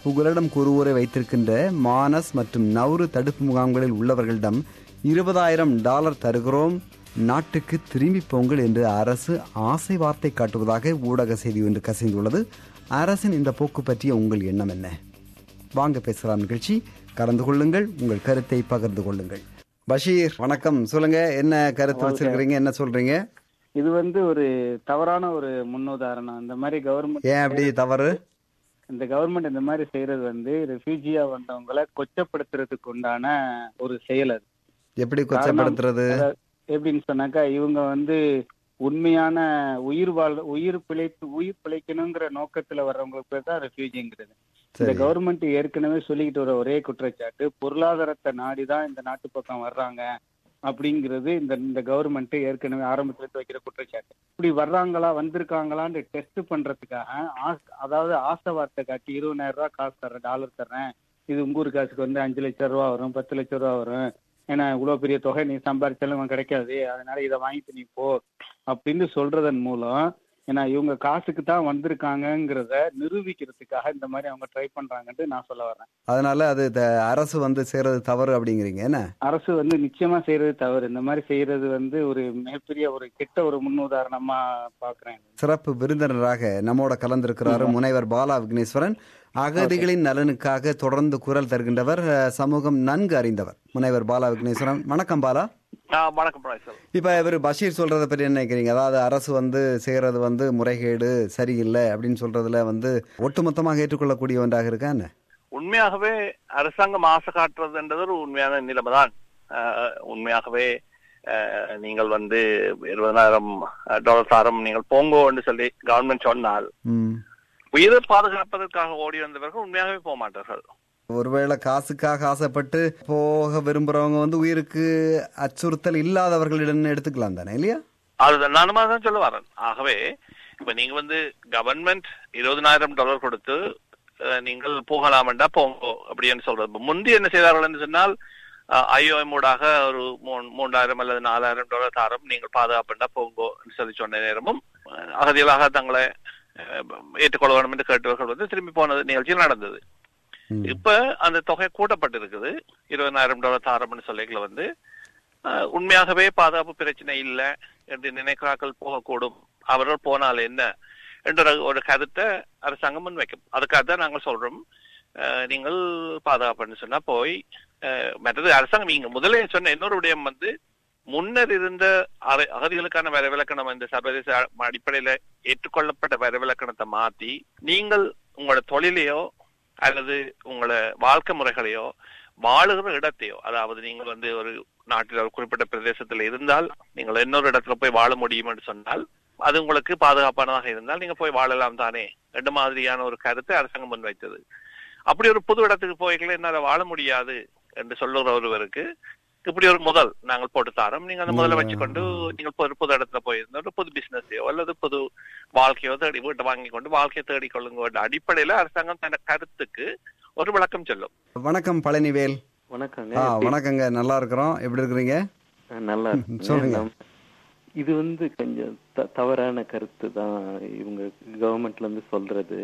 புகலிடம் கூறுவோரை வைத்திருக்கின்ற மானஸ் மற்றும் நவுரு தடுப்பு முகாம்களில் உள்ளவர்களிடம் இருபதாயிரம் டாலர் தருகிறோம் நாட்டுக்கு திரும்பி போங்கள் என்று அரசு ஆசை வார்த்தை காட்டுவதாக ஊடக செய்தி ஒன்று கசிந்துள்ளது அரசின் இந்த போக்கு பற்றிய உங்கள் எண்ணம் என்ன வாங்க பேசலாம் நிகழ்ச்சி கலந்து கொள்ளுங்கள் உங்கள் கருத்தை பகிர்ந்து கொள்ளுங்கள் பஷீர் வணக்கம் சொல்லுங்க என்ன கருத்து வச்சிருக்கிறீங்க என்ன சொல்றீங்க இது வந்து ஒரு தவறான ஒரு முன்னுதாரணம் இந்த மாதிரி கவர்மெண்ட் ஏன் அப்படி தவறு இந்த கவர்மெண்ட் இந்த மாதிரி செய்யறது வந்து ரெஃப்யூஜியா வந்தவங்களை கொச்சப்படுத்துறதுக்கு உண்டான ஒரு செயல் அது எப்படி கொச்சப்படுத்துறது அதாவது எப்படின்னு சொன்னாக்கா இவங்க வந்து உண்மையான உயிர் வாழ் உயிர் பிழைத்து உயிர் பிழைக்கணுங்கிற நோக்கத்துல வர்றவங்களுக்கு பேர் தான் ரெஃப்யூஜிங்கிறது இந்த சரி கவர்மெண்ட் ஏற்கனவே சொல்லிக்கிட்டு வர ஒரே குற்றச்சாட்டு பொருளாதாரத்தை நாடிதான் இந்த நாட்டு பக்கம் வர்றாங்க அப்படிங்கிறது இந்த இந்த கவர்மெண்ட் ஏற்கனவே ஆரம்பத்துல இருந்து வைக்கிற குற்றச்சாட்டு இப்படி வர்றாங்களா வந்திருக்காங்களான்னு டெஸ்ட் பண்றதுக்காக ஆஸ்- அதாவது ஆசை வார்த்தை காட்டி இருபதாயிரம் ரூபாய் காசு தர்றேன் டாலர் தர்றேன் இது உங்க ஊர் காசுக்கு வந்து அஞ்சு லட்சம் ரூபா வரும் பத்து லட்சம் ரூபா வரும் ஏன்னா இவ்வளவு பெரிய தொகை நீ சம்பாரிச்சாலும் உனக்கு கிடைக்காது அதனால இதை வாங்கிட்டு நீ போ அப்படின்னு சொல்றதன் மூலம் ஏன்னா இவங்க காசுக்கு தான் வந்திருக்காங்கங்கிறத நிரூபிக்கிறதுக்காக இந்த மாதிரி அவங்க ட்ரை பண்றாங்கன்னு நான் சொல்ல வரேன் அதனால அது த- அரசு வந்து செய்யறது தவறு அப்படிங்கிறீங்க என்ன அரசு வந்து நிச்சயமா செய்யறது தவறு இந்த மாதிரி செய்யறது வந்து ஒரு மிகப்பெரிய ஒரு கெட்ட ஒரு முன்னுதாரணமா பாக்குறேன் சிறப்பு விருந்தினராக நம்மோட கலந்திருக்கிறாரு முனைவர் பாலா விக்னேஸ்வரன் அகதிகளின் நலனுக்காக தொடர்ந்து குரல் தருகின்றவர் அஹ், சமூகம் நன்கு அறிந்தவர் முனைவர் பாலா விக்னேஸ்வரன் வணக்கம் பாலா ஆ, வணக்கம் ராய்சல் இப்ப இவர் பஷீர் சொல்றதை பற்றி என்ன நினைக்கிறீங்க அதாவது அரசு வந்து செய்யறது வந்து முறைகேடு சரியில்லை அப்படின்னு சொல்றதுல வந்து ஒட்டுமொத்தமாக ஏற்றுக்கொள்ளக்கூடிய ஒன்றாக இருக்கா என்ன உண்மையாகவே அரசாங்கம் ஆசை காட்டுறதுன்றது ஒரு உண்மையான நிலைமைதான் ஆஹ், உண்மையாகவே ஆஹ், நீங்கள் வந்து இருபதாயிரம் டாலர் தாரம் நீங்கள் போங்கோன்னு சொல்லி கவர்மெண்ட் சொன்னால் ம். உயிரை பாதுகாப்பதற்காக ஓடி வந்தவர்கள் உண்மையாகவே போக மாட்டார்கள் ஒருவேளை காசுக்காக ஆசைப்பட்டு போக விரும்புறவங்க வந்து உயிருக்கு அச்சுறுத்தல் இல்லாதவர்களிடம் எடுத்துக்கலாம் தானே இல்லையா அது நானுமா தான் சொல்ல வரேன் ஆகவே இப்ப நீங்க வந்து கவர்மெண்ட் இருபதனாயிரம் டாலர் கொடுத்து அஹ், நீங்கள் போகலாம்டா போங்கோ அப்படின்னு சொல்றது இப்ப முந்தி என்ன செய்தார்கள் என்று சொன்னால் ஐஓஎம் ஊடாக ஒரு மூணு- மூன்றாயிரம் அல்லது நாலாயிரம் டாலர் தாரம் நீங்கள் பாதுகாப்புண்டா போங்கோ சொல்லி சொன்ன நேரமும் அஹ், அகதிகளாக தங்களை அஹ், ஏற்றுக்கொள்ள வேண்டும் என்று கேட்டவர்கள் வந்து திரும்பி போனது நிகழ்ச்சியில் நடந்தது ம். இப்ப அந்த தொகை கூட்டப்பட்டிருக்குது இருபதாயிரம் டாலர் தாரம்னு சொல்லிக்கல வந்து அஹ், உண்மையாகவே பாதுகாப்பு பிரச்சனை இல்லை என்று நினைக்கிறார்கள் போகக்கூடும் அவர்கள் போனால் என்ன என்ற ஒரு- ஒரு கருத்தை அரசாங்கம் முன்வைக்கும் அதுக்காக தான் நாங்கள் சொல்றோம் அஹ், நீங்கள் பாதுகாப்புன்னு சொன்னா போய் அஹ், மற்றது அரசாங்கம் நீங்க முதலே சொன்ன இன்னொரு விடயம் வந்து முன்னர் இருந்த அறை- அகதிகளுக்கான வரைவிலக்கணம் இந்த சர்வதேச அடிப்படையில ஏற்றுக்கொள்ளப்பட்ட வரைவிலக்கணத்தை மாத்தி நீங்கள் உங்களோட தொழிலையோ அல்லது உங்களோட வாழ்க்கை முறைகளையோ வாழுகிற இடத்தையோ அதாவது நீங்கள் வந்து ஒரு நாட்டில் ஒரு குறிப்பிட்ட பிரதேசத்தில் இருந்தால் நீங்கள் இன்னொரு இடத்துல போய் வாழ முடியும் என்று சொன்னால் அது உங்களுக்கு பாதுகாப்பானதாக இருந்தால் நீங்க போய் வாழலாம் தானே ரெண்டு மாதிரியான ஒரு கருத்தை அரசாங்கம் முன்வைத்தது அப்படி ஒரு புது இடத்துக்கு போய்களை என்னால வாழ முடியாது என்று சொல்லுகிற ஒருவருக்கு இப்படி ஒரு முதல் நாங்கள் போட்டு தாரோம் நீங்க அந்த முதல்ல வச்சுக்கொண்டு நீங்கள் ஒரு புது இடத்துல போயிருந்த ஒரு புது பிசினஸையோ அல்லது புது வாழ்க்கையோ தேடி வீட்டை வாங்கி கொண்டு வாழ்க்கையை தேடிக் கொள்ளுங்க என்ற அடிப்படையில அரசாங்கம் தன் கருத்துக்கு ஒரு விளக்கம் சொல்லும் வணக்கம் பழனிவேல் வணக்கங்க ஆ எப்படி- வணக்கங்க நல்லா இருக்கிறோம் எப்படி இருக்கிறீங்க ஆ, நல்லா இருக்குங்க. சொல்லுங்க. நம்- இது வந்து கொஞ்சம் த- தவறான கருத்து தான் இவங்க கவர்மெண்ட்ல இருந்து சொல்றது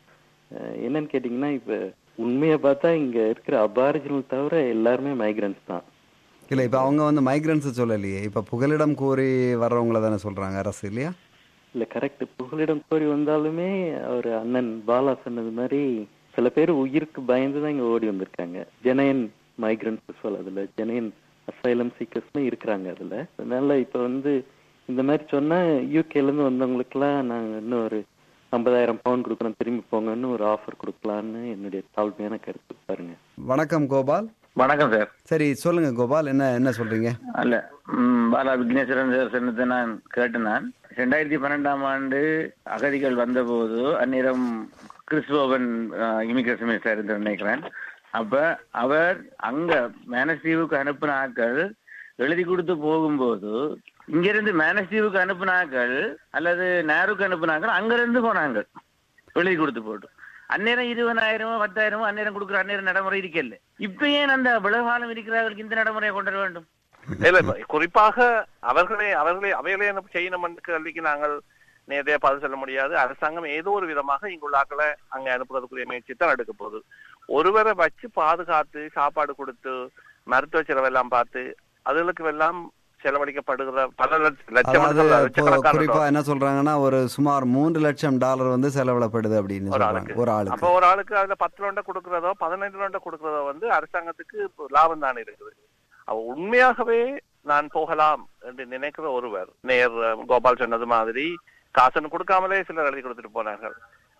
அஹ், என்னன்னு கேட்டீங்கன்னா இப்ப உண்மையை பார்த்தா இங்க இருக்கிற அபாரிஜினல் தவிர எல்லாருமே மைக்ரன்ஸ் தான் இல்ல இப்ப அவங்க வந்து மைக்ரன்ஸ் சொல்லலையே இப்ப புகலிடம் கோரி வர்றவங்கள தானே சொல்றாங்க அரசு இல்லையா இல்ல கரெக்ட் புகலிடம் கோரி வந்தாலுமே அவர் அண்ணன் பாலா சொன்னது மாதிரி சில பேர் உயிருக்கு பயந்து தான் இங்க ஓடி வந்திருக்காங்க ஜெனையன் மைக்ரன்ஸ் சொல்ல அதுல ஜெனையன் அசைலம் சீக்கர்ஸ்னு இருக்கிறாங்க அதுல அதனால இப்ப வந்து இந்த மாதிரி சொன்னா யூகேல இருந்து வந்தவங்களுக்குலாம் நாங்க இன்னும் ஒரு ஐம்பதாயிரம் பவுண்ட் கொடுக்குறோம் திரும்பி போங்கன்னு ஒரு ஆஃபர் கொடுக்கலான்னு என்னுடைய தாழ்மையான கருத்து பாருங்க வணக்கம் கோபால் வணக்கம் சார் சரி சொல்லுங்க கோபால் என்ன என்ன சொல்றீங்க அல்ல ம், பாலா விக்னேஸ்வரன் சார் சொன்னதை நான் கேட்டு நான் ரெண்டாயிரத்தி பன்னெண்டாம் ஆண்டு அகதிகள் வந்தபோது அந்நேரம் கிறிஸ்துவன் இமிகிரேஷன் மினிஸ்டர் இருந்து நினைக்கிறேன் அப்ப அவர் அங்க மேனஸ்தீவுக்கு அனுப்பின ஆட்கள் எழுதி கொடுத்து போகும்போது இங்கிருந்து மேனஸ்தீவுக்கு அனுப்பின ஆட்கள் அல்லது நேருக்கு அனுப்பின ஆட்கள் அங்கிருந்து போனாங்க எழுதி கொடுத்து போட்டு அந்நேரம் இருபதாயிரமோ பத்தாயிரமோ அந்நேரம் கொடுக்குற அந்நேரம் நடைமுறை இருக்கல இப்ப ஏன் அந்த விலகாலம் இருக்கிறவர்களுக்கு இந்த நடைமுறையை கொண்டு வர வேண்டும் இல்ல இப்ப குறிப்பாக அவர்களே அவர்களே அவைகளே என்ன செய்யணும் என்ற கேள்விக்கு நாங்கள் நேரடியாக பதில் சொல்ல முடியாது அரசாங்கம் ஏதோ ஒரு விதமாக இங்குள்ள ஆக்களை அங்க அனுப்புறதுக்குரிய முயற்சி தான் எடுக்க போகுது ஒருவரை வச்சு பாதுகாத்து சாப்பாடு கொடுத்து மருத்துவ செலவெல்லாம் பார்த்து அதுகளுக்கு எல்லாம் செலவழிக்கப்படுகிற பல லட்ச- லட்சம் அதாவது மடங்கு இப்போ லட்சக்கணக்கான குறிப்பா என்ன சொல்றாங்கன்னா ஒரு சுமார் மூன்று லட்சம் டாலர் வந்து செலவிடப்படுது அப்படின்னு ஒரு சொல்றாங்க ஆளுக்கு. ஒரு அப்ப ஆளுக்கு ஒரு ஆளுக்கு அதுல பத்து ரூபா கொடுக்கறதோ பதினைந்து ரூபா கொடுக்கறதோ வந்து அரசாங்கத்துக்கு இப்போ லாபம் தான் இருக்குது அவ உண்மையாகவே நான் போகலாம் என்று நினைக்கிற ஒருவர் நேர் அஹ், கோபால் சொன்னது மாதிரி காசுன்னு கொடுக்காமலே சிலர் எழுதி கொடுத்துட்டு போனார்கள்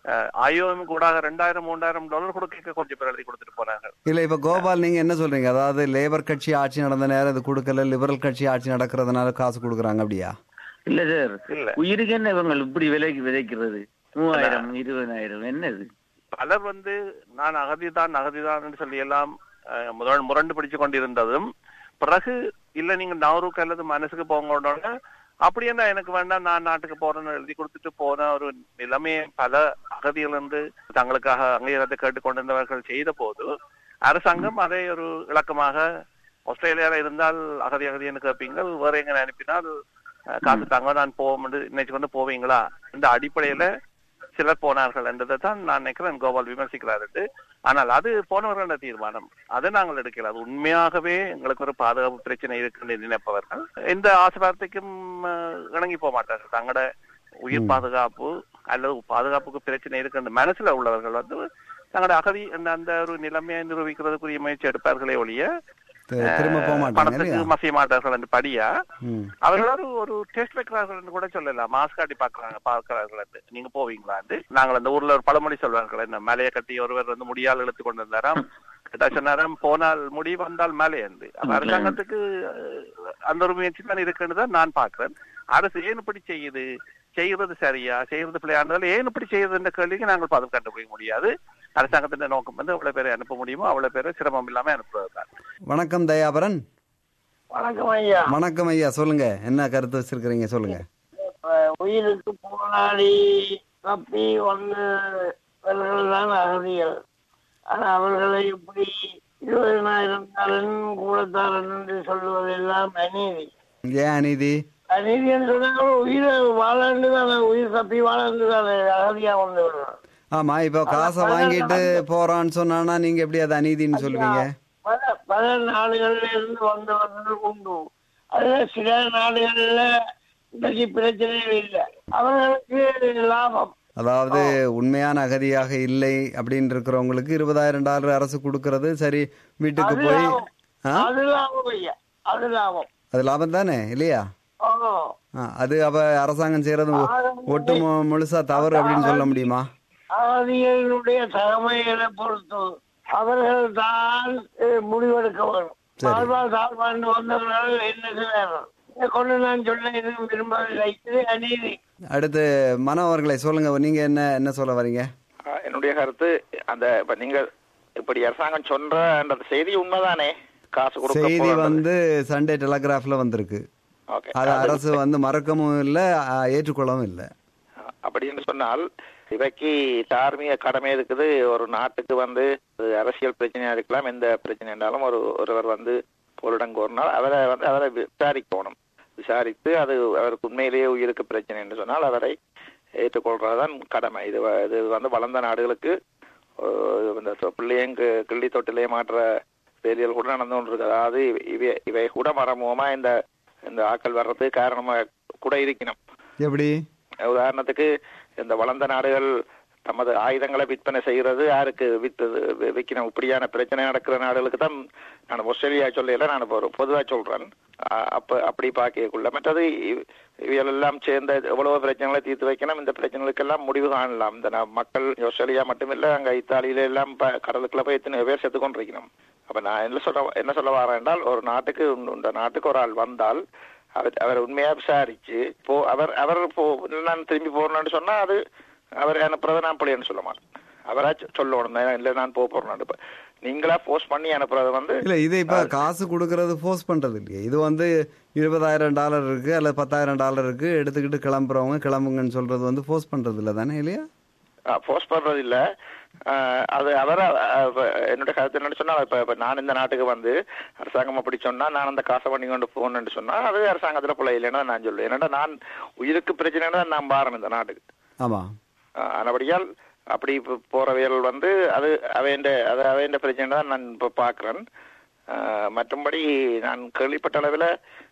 ஐஓஎம் கூட ரெண்டாயிரம் மூன்றாயிரம் டாலர் கொடுக்க கொஞ்சம் பேர் எழுதி கொடுத்துட்டு போனார்கள் இல்ல இப்ப கோபால் நீங்க என்ன சொல்றீங்க அதாவது லேபர் கட்சி ஆட்சி நடந்த நேரம் இது கொடுக்கல லிபரல் கட்சி ஆட்சி நடக்கிறதுனால காசு கொடுக்குறாங்க அப்படியா இல்ல சார் இல்ல உயிருக்கு என்ன இவங்க இப்படி விலைக்கு விதைக்கிறது மூவாயிரம் இருபதாயிரம் என்னது பலர் வந்து நான் அகதிதான் அகதிதான் சொல்லி எல்லாம் அஹ், முதல் முரண்டு பிடிச்சு கொண்டிருந்ததும் பிறகு இல்ல நீங்க நவருக்கு அல்லது மனசுக்கு போங்க அப்படி என்ன எனக்கு வேண்டாம் நான் நாட்டுக்கு போறேன்னு எழுதி கொடுத்துட்டு போன ஒரு நிலைமையை பல அகதிகள் இருந்து தங்களுக்காக அங்கீகாரத்தை கேட்டுக்கொண்டிருந்தவர்கள் செய்த போது அரசாங்கம் அதை ஒரு இலக்கமாக ஆஸ்திரேலியால இருந்தால் அகதி அகதின்னு கேட்பீங்க வேற எங்க அனுப்பினால் அஹ், காசு தாங்க நான் போவோம் இன்னைக்கு வந்து போவீங்களா இந்த அடிப்படையில சிலர் போனார்கள் என்றதை தான் நான் நினைக்கிறேன் கோபால் விமர்சிக்கிறாரு ஆனால் அது போனவர்களோட தீர்மானம் அதை நாங்கள் எடுக்கல அது உண்மையாகவே எங்களுக்கு ஒரு பாதுகாப்பு பிரச்சனை இருக்குன்னு நினைப்பவர்கள் எந்த ஆசீர்வாதத்துக்கும் அஹ், இணங்கி போக மாட்டார்கள் தங்களோட உயிர் பாதுகாப்பு அல்லது பாதுகாப்புக்கு பிரச்சனை இருக்குன்னு மனசுல உள்ளவர்கள் வந்து தங்களோட அகதி அந்த அந்த ஒரு நிலைமையை நிரூபிக்கிறதுக்குரிய முயற்சி எடுப்பார்களே ஒழிய தி- திரும்ப போக மாட்டாங்க பணத்துக்கு இல்லையா மசிய மாட்டார்கள் என்று படியா ம். அவர்கள் ஒரு ஒரு டெஸ்ட் வைக்கிறார்கள் என்று கூட சொல்லலாம் மாஸ்க் காட்டி பாக்குறாங்க பார்க்கிறார்கள் என்று. நீங்க போவீங்களான்னு நாங்கள் அந்த ஊர்ல ஒரு பழமொழி சொல்வார்கள் என்ன மலையை கட்டி ஒருவர் வந்து முடியால் இழுத்து கொண்டு வந்தாராம் கேட்டா சொன்னாராம் போனால் முடி வந்தால் மலை என்று அப்ப அரசாங்கத்துக்கு அஹ், அந்த ஒரு முயற்சி தான் இருக்குன்னு தான் நான் பாக்குறேன் அரசு ஏன் இப்படி செய்யுது செய்யறது சரியா செய்யறது பிள்ளையாண்டதால் ஏன் இப்படி செய்யறது என்ற கேள்விக்கு நாங்கள் பதில் கண்டுபிடிக்க முடியாது அரசாங்கத்தின் நோக்கம் வந்து அவ்வளவு பேரை அனுப்ப முடியுமோ அவ்வளவு பேரை சிரமம் இல்லாம அனுப்புறது தான் வணக்கம் தயாபரன் வணக்கம் ஐயா வணக்கம் ஐயா சொல்லுங்க என்ன கருத்து வச்சிருக்கிறீங்க சொல்லுங்க இப்ப உயிருக்கு போராடி தப்பி வந்தவர்கள் தான் அகதிகள் ஆனா அவர்களை இப்படி இருபதினாயிரம் தாரன் கூடத்தாரன் என்று சொல்லுவதெல்லாம் அநீதி ஏன் அநீதி அநீதி என்று சொன்னால் உயிரை வாழாண்டு தானே உயிர் தப்பி வாழாண்டு தானே அகதியா வந்து விடுறோம் ஆமா இப்போ காசை வாங்கிட்டு போறான்னு சொன்னானா நீங்க எப்படி அது அநீதின்னு சொல்லுவீங்க பல பல நாடுகள்ல இருந்து வந்தவர்கள் உண்டு அதுல சில நாடுகள்ல இன்னைக்கு பிரச்சனைகள் இல்லை அவர்களுக்கு லாபம் அதாவது உண்மையான அகதியாக இல்லை அப்படின்னு இருக்கிறவங்களுக்கு இருபதாயிரம் டாலர் அரசு கொடுக்கறது சரி வீட்டுக்கு அது போய் லாபம். ஆ? அது லாபம் ஐயா அது லாபம் அது லாபம் தானே இல்லையா ஓ. ஆ, அது அப்ப அரசாங்கம் செய்யறது ஒ- ஒட்டு மு- முழுசா தவறு அப்படின்னு சொல்ல முடியுமா அகதிகளுடைய தலைமைகளை பொறுத்து அவர்கள் தான் அஹ், முடிவெடுக்க வேணும் தாழ்வா தாழ்வாண்டு வந்தவர்கள் என்ன செய்யணும் இதை கொண்டு நான் சொல்ல எதுவும் விரும்பவில்லை இது அநீதி அடுத்து மனோ அவர்களை சொல்லுங்க நீங்க என்ன என்ன சொல்ல வரீங்க ஆஹ் என்னுடைய கருத்து அந்த இப்ப நீங்க இப்படி அரசாங்கம் சொல்ற அந்த செய்தி உண்மைதானே காசு கொடுக்க செய்தி போறது. வந்து சண்டே டெலகிராஃப்ல வந்திருக்கு Okay. அது அரசு வந்து மறக்கவும் இல்லை ஏற்றுக்கொள்ளவும் இல்லை அப்படின்னு சொன்னால் இவைக்கு தார்மீக கடமை இருக்குது ஒரு நாட்டுக்கு வந்து அது அரசியல் பிரச்சனையா இருக்கலாம் எந்த பிரச்சனை இருந்தாலும் ஒரு ஒருவர் வந்து பொருடன் கோரினால் அவரை வந்து அவரை விசாரிக்கணும் விசாரித்து அது அவருக்கு உண்மையிலேயே உயிருக்கு பிரச்சனை என்று சொன்னால் அவரை ஏற்றுக்கொள்றதுதான் கடமை இது வ- இது வந்து வளர்ந்த நாடுகளுக்கு அஹ், இந்த தொ- பிள்ளையும் கி- கிள்ளி தொட்டிலே மாற்ற வேதியியல் கூட நடந்து கொண்டிருக்கு அதாவது இவை இவை கூட மரமுகமா இந்த இந்த ஆக்கள் வர்றதுக்கு காரணமா கூட இருக்கணும் எப்படி உதாரணத்துக்கு இந்த வளர்ந்த நாடுகள் தமது ஆயுதங்களை விற்பனை செய்கிறது யாருக்கு வித்து வி- விக்கணும் இப்படியான பிரச்சனை நடக்கிற நாடுகளுக்கு தான் நான் ஆஸ்திரேலியா சொல்லல நான் இப்போ ஒரு பொதுவா சொல்றேன் அ- அப்ப அப்படி பார்க்கக்குள்ள மற்றது இவ்- இவையெல்லாம் சேர்ந்த எவ்வளவு பிரச்சனைகளை தீர்த்து வைக்கணும் இந்த பிரச்சனைகளுக்கெல்லாம் முடிவு காணலாம் இந்த ந- மக்கள் ஆஸ்திரேலியா மட்டுமில்ல அங்க இத்தாலியில எல்லாம் ப- கடலுக்குள்ள போய் எத்தனை பேர் செத்து கொண்டிருக்கணும் அப்ப நான் என்ன சொல்ல என்ன சொல்ல வரேன் என்றால் ஒரு நாட்டுக்கு இந்த நாட்டுக்கு ஒரு ஆள் வந்தால் அவர் அவர் உண்மையா விசாரிச்சு போ அவர் அவர் போ நான் திரும்பி போறேன்னு சொன்னா அது அவர் அனுப்புறதை நான் பிள்ளைன்னு சொல்ல மாட்டேன் அவரா சொ- சொல்லணும் நான் இல்ல நான் போக போறேன் இப்ப நீங்களா போஸ்ட் பண்ணி அனுப்புறது வந்து இல்ல இது இப்ப காசு கொடுக்கறது ஃபோர்ஸ் பண்றது இல்லையே இது வந்து இருபதாயிரம் டாலர் இருக்கு அல்லது பத்தாயிரம் டாலர் இருக்கு எடுத்துக்கிட்டு கிளம்புறவங்க கிளம்புங்கன்னு சொல்றது வந்து ஃபோர்ஸ் பண்றது இல்ல தானே இல்லையா போஸ்ட் பண்றது இல்ல அஹ், அது அவர என்னோட கருத்து என்னன்னு சொன்னா இப்ப இப்ப நான் இந்த நாட்டுக்கு வந்து அரசாங்கம் அப்படி சொன்னா நான் அந்த காசை பண்ணி கொண்டு போகணும்னு சொன்னா அது அரசாங்கத்துல பிள்ளை இல்லைன்னா நான் சொல்லுவேன் ஏன்னா நான் உயிருக்கு பிரச்சனைன்னு தான் நான் பாறேன் இந்த நாட்டுக்கு ஆமா அஹ், ஆனபடியால் அப்படி இப்ப போறவைகள் வந்து அது அவைண்ட அது அவைண்ட பிரச்சனை தான் நான் இப்ப பாக்குறேன் அஹ், மற்றும்படி நான் கேள்விப்பட்ட அளவில்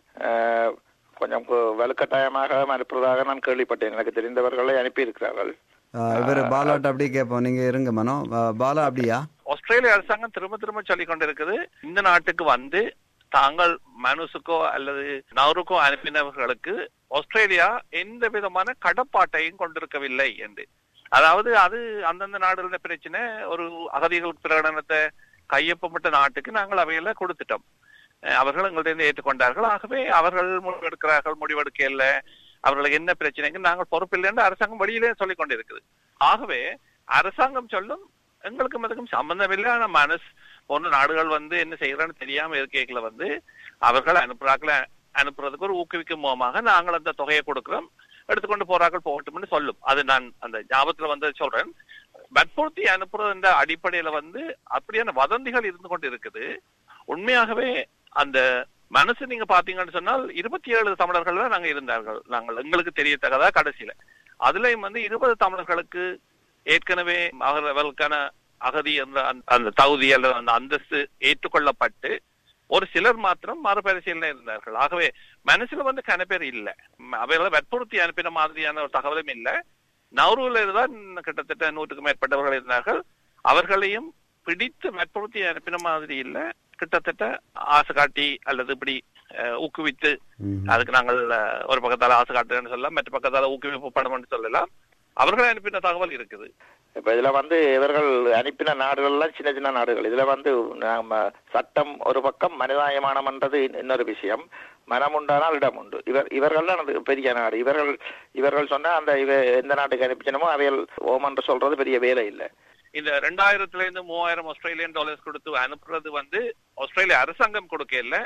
அஹ், கொஞ்சம் கு- வலுக்கட்டாயமாக அனுப்புறதாக நான் கேள்விப்பட்டேன் எனக்கு தெரிந்தவர்களை அனுப்பியிருக்கிறார்கள் இவர் பாலாட்ட அப்படியே கேட்போம் நீங்க இருங்க மனோ ஆ, பாலா அப்படியா ஆஸ்திரேலிய அரசாங்கம் திரும்ப திரும்ப சொல்லிக் கொண்டிருக்குது இந்த நாட்டுக்கு வந்து தாங்கள் மனுசுக்கோ அல்லது நவருக்கோ அனுப்பினவர்களுக்கு ஆஸ்திரேலியா எந்த விதமான கடப்பாட்டையும் கொண்டிருக்கவில்லை என்று அதாவது அது அந்தந்த நாடுகள பிரச்சனை ஒரு அகதிகள் பிரகடனத்தை கையொப்பமிட்ட நாட்டுக்கு நாங்கள் அவையில கொடுத்துட்டோம் அஹ் அவர்கள் எங்கள்கிட்ட ஏற்றுக்கொண்டார்கள் ஆகவே அவர்கள் முடிவெடுக்கிறார்கள் முடிவெடுக்க இல்லை அவர்களுக்கு என்ன பிரச்சனைக்கு நாங்கள் பொறுப்பில்லை என்று அரசாங்கம் வெளியிலே சொல்லிக் கொண்டிருக்குது ஆகவே அரசாங்கம் சொல்லும் எங்களுக்கும் அதுக்கும் சம்பந்தமில்லை ஆனா மனஸ் போன்ற நாடுகள் வந்து என்ன செய்யறான்னு தெரியாம இருக்கைகளை வந்து அவர்கள் அனுப்புறாக்களை அனுப்புறதுக்கு ஒரு ஊக்குவிக்கும் மூலமாக நாங்கள் அந்த தொகையை கொடுக்கிறோம் எடுத்துக்கொண்டு போறார்கள் போகட்டும்னு சொல்லும் அது நான் அந்த ஞாபகத்துல வந்து சொல்றேன் வற்புறுத்தி அனுப்புறது என்ற அடிப்படையில வந்து அப்படியான வதந்திகள் இருந்து கொண்டு இருக்குது உண்மையாகவே அந்த மனசு நீங்க பாத்தீங்கன்னு சொன்னால் இருபத்தி ஏழு தமிழர்கள் தான் நாங்க இருந்தார்கள் நாங்கள் எங்களுக்கு தெரியத்தக்கதா கடைசியில அதுலயும் வந்து இருபது தமிழர்களுக்கு ஏற்கனவே அவர்களுக்கான அகதி என்ற அந்த- அந்த தகுதி அல்லது அந்த அந்தஸ்து ஏற்றுக்கொள்ளப்பட்டு ஒரு சிலர் மாத்திரம் மறுபரிசீலனை இருந்தார்கள் ஆகவே மனசுல வந்து கன பேர் இல்ல ம், அவைகளை வற்புறுத்தி அனுப்பின மாதிரியான ஒரு தகவலும் இல்ல நவரூல தான் கிட்டத்தட்ட நூற்றுக்கும் மேற்பட்டவர்கள் இருந்தார்கள் அவர்களையும் பிடித்து வற்புறுத்தி அனுப்பின மாதிரி இல்ல கிட்டத்தட்ட ஆசை காட்டி அல்லது இப்படி அஹ், ஊக்குவித்து ம். அதுக்கு நாங்கள் அஹ், ஒரு பக்கத்தால ஆசை காட்டுறேன்னு சொல்லலாம் மற்ற பக்கத்தால ஊக்குவிப்பு படம்னு சொல்லலாம் அவர்களை அனுப்பின தகவல் இருக்குது இப்ப இதுல வந்து இவர்கள் அனுப்பின நாடுகள் எல்லாம் சின்ன சின்ன நாடுகள் இதுல வந்து நாம சட்டம் ஒரு பக்கம் மனிதாயமானம்ன்றது இன்- இன்னொரு விஷயம் மனம் உண்டானால் இடம் உண்டு இவர் இவர்கள் தான் அது பெரிய நாடு இவர்கள் இவர்கள் சொன்னா அந்த இவ எந்த நாட்டுக்கு அனுப்பிச்சனமோ அவைகள் ஓமன்று சொல்றது பெரிய வேலை இல்லை இந்த ரெண்டாயிரத்துல இருந்து மூவாயிரம் ஆஸ்திரேலியன் டாலர்ஸ் கொடுத்து அனுப்புறது வந்து ஆஸ்திரேலிய அரசாங்கம் கொடுக்கல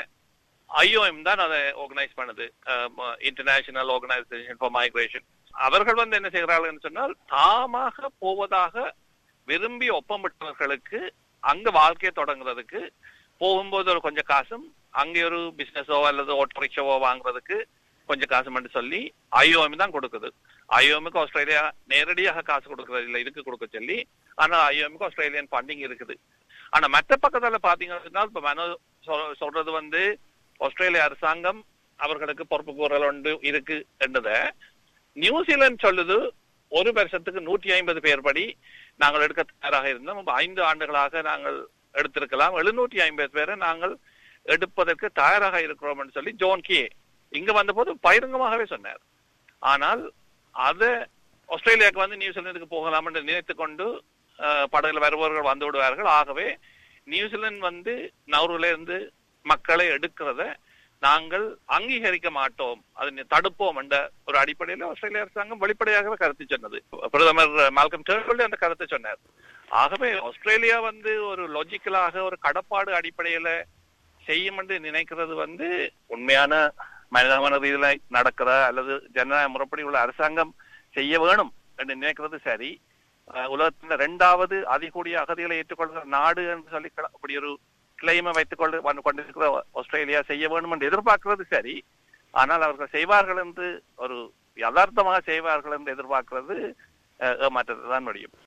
ஐஓஎம் தான் அதை ஆர்கனைஸ் பண்ணுது இன்டர்நேஷனல் ஆர்கனைசேஷன் ஃபார் மைக்ரேஷன் அவர்கள் வந்து என்ன செய்கிறார்கள் சொன்னால் தாமாக போவதாக விரும்பி ஒப்பமிட்டவர்களுக்கு அங்க வாழ்க்கையை தொடங்குறதுக்கு போகும்போது ஒரு கொஞ்சம் காசும் அங்கே ஒரு பிசினஸோ அல்லது ஆட்டோ ரிக்ஷாவோ வாங்குறதுக்கு கொஞ்சம் காசும் மட்டும் சொல்லி ஐஓஎம் தான் கொடுக்குது ஐஓஎம்க்கு ஆஸ்திரேலியா நேரடியாக காசு கொடுக்கறது இல்ல இதுக்கு கொடுக்க சொல்லி ஆனா ஐஓஎம்க்கு ஆஸ்திரேலியன் ஃபண்டிங் இருக்குது ஆனா மற்ற பக்கத்துல பாத்தீங்கன்னா இப்ப மனோ சொல்- சொல்றது வந்து ஆஸ்திரேலிய அரசாங்கம் அவர்களுக்கு பொறுப்பு கூறல் ஒன்று இருக்கு என்றத நியூசிலாந்து சொல்லுது ஒரு வருஷத்துக்கு நூற்றி ஐம்பது பேர் படி நாங்கள் எடுக்க தயாராக இருந்தோம் இப்ப ஐந்து ஆண்டுகளாக நாங்கள் எடுத்திருக்கலாம் எழுநூற்றி ஐம்பது பேரை நாங்கள் எடுப்பதற்கு தயாராக இருக்கிறோம் சொல்லி ஜோன் கே இங்க வந்தபோது பகிரங்கமாகவே சொன்னார் ஆனால் அத ஆஸ்திரேலியாவுக்கு வந்து நியூசிலாந்துக்கு போகலாம் என்று நினைத்து கொண்டு அஹ், படகுல வருபவர்கள் வந்து விடுவார்கள் ஆகவே நியூசிலாந்து வந்து நவருல இருந்து மக்களை எடுக்கிறத நாங்கள் அங்கீகரிக்க மாட்டோம் அதை தடுப்போம் என்ற ஒரு அடிப்படையில் ஆஸ்திரேலிய அரசாங்கம் வெளிப்படையாகவே கருத்து சொன்னது பிரதமர் மால்கம் டேர்னல் அந்த கருத்தை சொன்னார் ஆகவே ஆஸ்திரேலியா வந்து ஒரு லாஜிக்கலாக ஒரு கடப்பாடு அடிப்படையில செய்யும் என்று நினைக்கிறது வந்து உண்மையான மனிதமான ரீதியில நடக்கிற அல்லது ஜனநாயக முறைப்படி உள்ள அரசாங்கம் செய்ய வேணும் என்று நினைக்கிறது சரி அஹ் உலகத்துல இரண்டாவது அதிகூடிய அகதிகளை ஏற்றுக்கொள்கிற நாடு என்று சொல்லி க- அப்படி ஒரு கிளைமை வைத்துக் கொண்டு வந்து கொண்டிருக்கிற ஆஸ்திரேலியா செய்ய வேண்டும் என்று எதிர்பார்க்கிறது சரி ஆனால் அவர்கள் செய்வார்கள் என்று ஒரு யதார்த்தமாக செய்வார்கள் என்று எதிர்பார்க்கிறது அஹ், ஏமாற்றத்தை தான் முடியும்